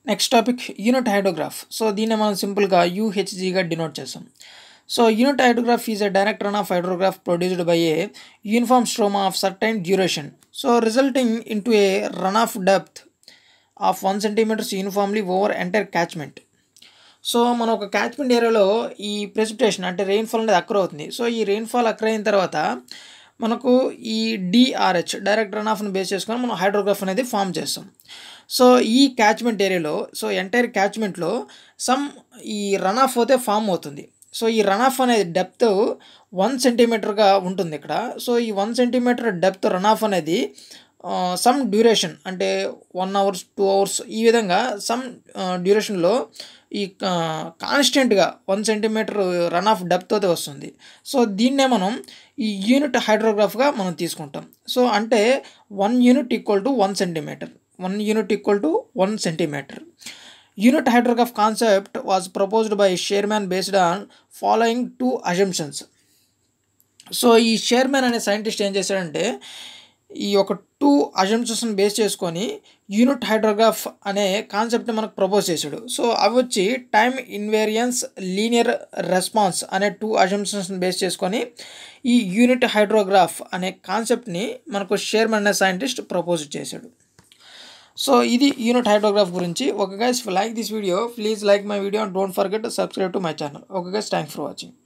next topic unit hydrograph so దీన్ని మనం సింపుల్గా యూహెచ్జీగా డినోట్ చేస్తాం so unit hydrograph is a direct run off hydrograph produced by a uniform storm of certain duration so resulting into a run off depth of one centimeters uniformly over entire catchment so మన ఒక catchment ఏరియాలో ఈ precipitation అంటే rainfall అనేది అక్కర్ అవుతుంది so ఈ rainfall అక్కర్ అయిన తర్వాత మనకు ఈ డిఆర్హెచ్ డైరెక్ట్ రన్ ఆఫ్ని బేస్ చేసుకొని మనం హైడ్రోగ్రాఫ్ అనేది ఫామ్ చేస్తాం సో ఈ క్యాచ్మెంట్ ఏరియాలో సో ఎంటైర్ క్యాచ్మెంట్లో సమ్ ఈ రన్ ఆఫ్ అయితే ఫామ్ అవుతుంది సో ఈ రన్ ఆఫ్ అనేది డెప్త్ వన్ సెంటీమీటర్గా ఉంటుంది ఇక్కడ సో ఈ one centimeter depth run off అనేది సమ్ డ్యూరేషన్ అంటే వన్ అవర్స్ టూ అవర్స్ ఈ విధంగా సమ్ డ్యూరేషన్లో ఈ కాన్స్టెంట్గా one centimeter run off depth అయితే వస్తుంది సో దీన్నే మనం ఈ యూనిట్ హైడ్రోగ్రాఫ్గా మనం తీసుకుంటాం సో అంటే one unit equal to one centimeter one unit equal to one centimeter unit hydrograph concept was proposed by Sherman based on following two assumptions so ఈ Sherman అనే సైంటిస్ట్ ఏం చేశాడంటే ఈ యొక్క టూ అజంప్షన్స్ని బేస్ చేసుకొని యూనిట్ హైడ్రోగ్రాఫ్ అనే కాన్సెప్ట్ని మనకు ప్రపోజ్ చేశాడు సో అవి వచ్చి టైమ్ ఇన్వేరియన్స్ లీనియర్ రెస్పాన్స్ అనే టూ అజంప్షన్స్ని బేస్ చేసుకొని ఈ యూనిట్ హైడ్రోగ్రాఫ్ అనే కాన్సెప్ట్ని మనకు షేర్మన్ అనే సైంటిస్ట్ ప్రపోజ్ చేశాడు సో ఇది యూనిట్ హైడ్రోగ్రాఫ్ గురించి ఒక guys like this video please like my video and don't forget subscribe to my channel ఒక గైస్ థ్యాంక్స్ ఫర్ వాచింగ్